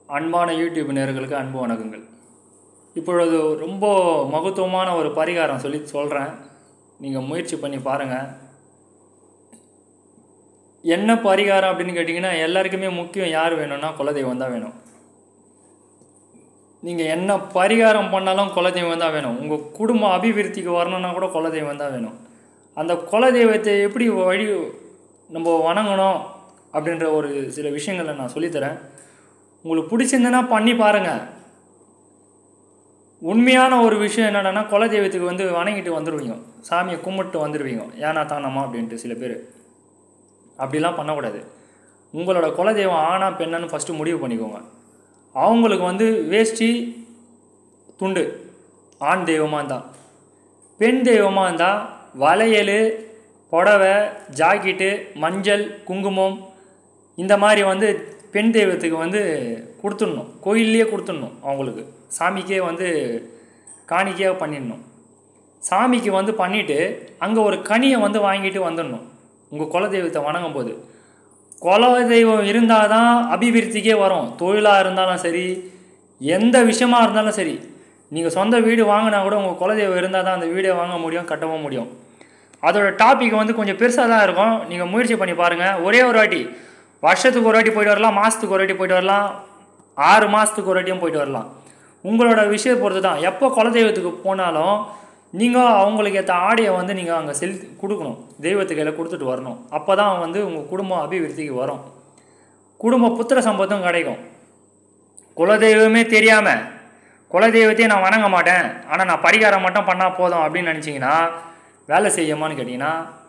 அன்பான யூடியூப் நேயர்களுக்கு அன்பு வணக்கங்கள் இப்பொழுது ரொம்ப மகத்துவமான ஒரு பரிகாரம் சொல்லி சொல்கிறேன் நீங்கள் முயற்சி பண்ணி பாருங்கள் என்ன பரிகாரம் அப்படின்னு கேட்டிங்கன்னா எல்லாருக்குமே முக்கியம் யார் வேணும்னா குலதெய்வம் தான் வேணும் நீங்கள் என்ன பரிகாரம் பண்ணாலும் குலதெய்வம் தான் வேணும் உங்கள் குடும்ப அபிவிருத்திக்கு வரணும்னா கூட குலதெய்வம் தான் வேணும் அந்த குலதெய்வத்தை எப்படி வழி நம்ம வணங்கணும் அப்படின்ற ஒரு சில விஷயங்களை நான் சொல்லித்தரேன் உங்களுக்கு பிடிச்சிருந்ததுன்னா பண்ணி பாருங்கள் உண்மையான ஒரு விஷயம் என்னடான்னா குலதெய்வத்துக்கு வந்து வணங்கிட்டு வந்துடுவீங்க சாமியை கும்பிட்டு வந்துடுவீங்க ஏனா தானம்மா அப்படின்ட்டு சில பேர் அப்படிலாம் பண்ணக்கூடாது உங்களோட குலதெய்வம் ஆனா பெண்ணான்னு ஃபஸ்ட்டு முடிவு பண்ணிக்கோங்க அவங்களுக்கு வந்து வேஷ்டி துண்டு ஆண் தெய்வமாக இருந்தால் பெண் தெய்வமாக இருந்தால் வளையல் புடவை ஜாக்கெட்டு மஞ்சள் குங்குமம் இந்த மாதிரி வந்து பெண் தெய்வத்துக்கு வந்து கொடுத்துடணும் கோயில்லையே கொடுத்துடணும் அவங்களுக்கு சாமிக்கே வந்து காணிக்கையாக பண்ணிடணும் சாமிக்கு வந்து பண்ணிவிட்டு அங்கே ஒரு கனியை வந்து வாங்கிட்டு வந்துடணும் உங்கள் குலதெய்வத்தை வணங்கும் போது குலதெய்வம் இருந்தால் தான் அபிவிருத்திக்கே வரும் தொழிலாக இருந்தாலும் சரி எந்த விஷயமா இருந்தாலும் சரி நீங்கள் சொந்த வீடு வாங்கினா கூட உங்கள் குலதெய்வம் இருந்தால் தான் அந்த வீடை வாங்க முடியும் கட்டவும் முடியும் அதோட டாபிக் வந்து கொஞ்சம் பெருசாக தான் இருக்கும் நீங்கள் முயற்சி பண்ணி பாருங்கள் ஒரே ஒரு வாட்டி வருஷத்துக்கு ஒரு வாட்டி போயிட்டு வரலாம் மாதத்துக்கு ஒரு வாட்டி போயிட்டு வரலாம் ஆறு மாதத்துக்கு ஒரு வாட்டியும் போயிட்டு வரலாம் உங்களோட விஷயம் பொறுத்து தான் எப்போ குலதெய்வத்துக்கு போனாலும் நீங்கள் அவங்களுக்கு ஏற்ற ஆடையை வந்து நீங்கள் அங்கே செல் கொடுக்கணும் தெய்வத்துக்கு கையில் கொடுத்துட்டு வரணும் அப்போ தான் வந்து உங்கள் குடும்பம் அபிவிருத்திக்கு வரும் குடும்ப புத்திர சம்பத்தும் கிடைக்கும் குலதெய்வமே தெரியாமல் குலதெய்வத்தையே நான் வணங்க மாட்டேன் ஆனால் நான் பரிகாரம் மட்டும் பண்ணால் போதும் அப்படின்னு நினச்சிங்கன்னா வேலை செய்யுமான்னு கேட்டிங்கன்னா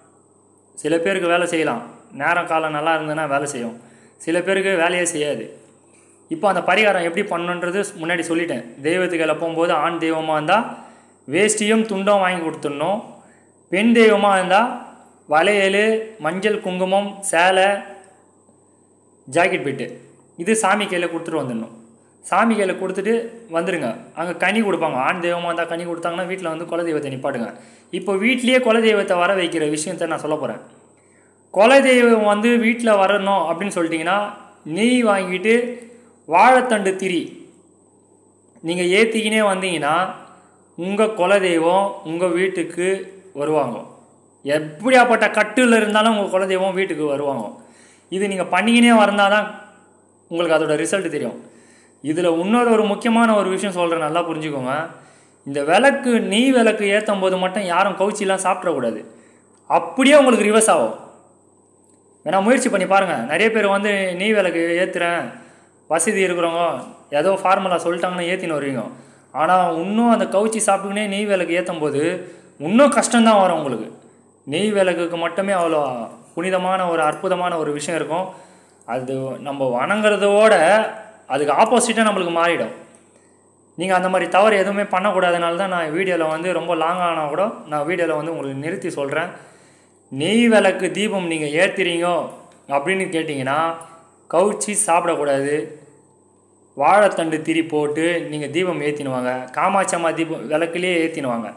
சில பேருக்கு வேலை செய்யலாம் நேரம் காலம் நல்லா இருந்ததுன்னா வேலை செய்யும் சில பேருக்கு வேலையே செய்யாது இப்போ அந்த பரிகாரம் எப்படி பண்ணணுன்றது முன்னாடி சொல்லிட்டேன் தெய்வத்துக்கு போகும்போது ஆண் தெய்வமாக இருந்தால் வேஷ்டியும் துண்டும் வாங்கி கொடுத்துடணும் பெண் தெய்வமாக இருந்தால் வளையல் மஞ்சள் குங்குமம் சேலை ஜாக்கெட் பெட்டு இது சாமி கையில் கொடுத்துட்டு வந்துடணும் சாமி கையில் கொடுத்துட்டு வந்துடுங்க அங்கே கனி கொடுப்பாங்க ஆண் தெய்வமாக இருந்தால் கனி கொடுத்தாங்கன்னா வீட்டில் வந்து குலதெய்வத்தை நிப்பாட்டுங்க இப்போ வீட்லேயே குலதெய்வத்தை வர வைக்கிற விஷயத்த நான் சொல்ல போகிறேன் குலதெய்வம் வந்து வீட்டில் வரணும் அப்படின்னு சொல்லிட்டிங்கன்னா நெய் வாங்கிட்டு வாழைத்தண்டு திரி நீங்கள் ஏற்றிக்கினே வந்தீங்கன்னா உங்கள் குலதெய்வம் உங்கள் வீட்டுக்கு வருவாங்க எப்படியாப்பட்ட கட்டில் இருந்தாலும் உங்கள் குலதெய்வம் வீட்டுக்கு வருவாங்க இது நீங்கள் பண்ணிக்கினே வந்தால் தான் உங்களுக்கு அதோட ரிசல்ட் தெரியும் இதில் இன்னொரு ஒரு முக்கியமான ஒரு விஷயம் சொல்கிறேன் நல்லா புரிஞ்சுக்கோங்க இந்த விளக்கு நெய் விளக்கு ஏற்றும் போது மட்டும் யாரும் கவுச்சிலாம் சாப்பிடக்கூடாது அப்படியே உங்களுக்கு ரிவர்ஸ் ஆகும் வேணா முயற்சி பண்ணி பாருங்கள் நிறைய பேர் வந்து நெய் விளக்கு ஏற்றுறேன் வசதி இருக்கிறவங்க ஏதோ ஃபார்முலா சொல்லிட்டாங்கன்னா ஏற்றின்னு வருவீங்க ஆனால் இன்னும் அந்த கவுச்சி சாப்பிட்டுக்கினே நெய் விளக்கு ஏற்றும் போது இன்னும் கஷ்டம்தான் வரும் உங்களுக்கு நெய் விளக்குக்கு மட்டுமே அவ்வளோ புனிதமான ஒரு அற்புதமான ஒரு விஷயம் இருக்கும் அது நம்ம வணங்குறதோட அதுக்கு ஆப்போசிட்டாக நம்மளுக்கு மாறிடும் நீங்கள் அந்த மாதிரி தவறு எதுவுமே பண்ணக்கூடாதனால தான் நான் வீடியோவில் வந்து ரொம்ப லாங்கானால் கூட நான் வீடியோவில் வந்து உங்களுக்கு நிறுத்தி சொல்கிறேன் நெய் விளக்கு தீபம் நீங்கள் ஏற்றுறீங்க அப்படின்னு கேட்டிங்கன்னா கவுச்சி சாப்பிடக்கூடாது வாழைத்தண்டு திரி போட்டு நீங்கள் தீபம் ஏற்றினுவாங்க காமாட்சம்மா தீபம் விளக்குலேயே ஏற்றினுவாங்க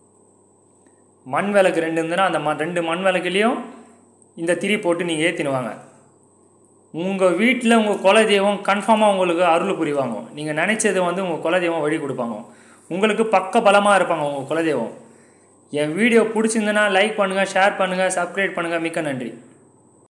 மண் விளக்கு ரெண்டு இருந்ததுன்னா அந்த ம ரெண்டு மண் விளக்குலேயும் இந்த திரி போட்டு நீங்கள் ஏற்றினுவாங்க உங்கள் வீட்டில் உங்கள் குலதெய்வம் கன்ஃபார்மாக உங்களுக்கு அருள் புரிவாங்க நீங்கள் நினச்சது வந்து உங்கள் குலதெய்வம் வழி கொடுப்பாங்க உங்களுக்கு பக்க பலமாக இருப்பாங்க உங்கள் குலதெய்வம் என் வீடியோ பிடிச்சிருந்துன்னா லைக் பண்ணுங்கள் ஷேர் பண்ணுங்கள் சப்ஸ்கிரைப் பண்ணுங்கள் மிக்க நன்றி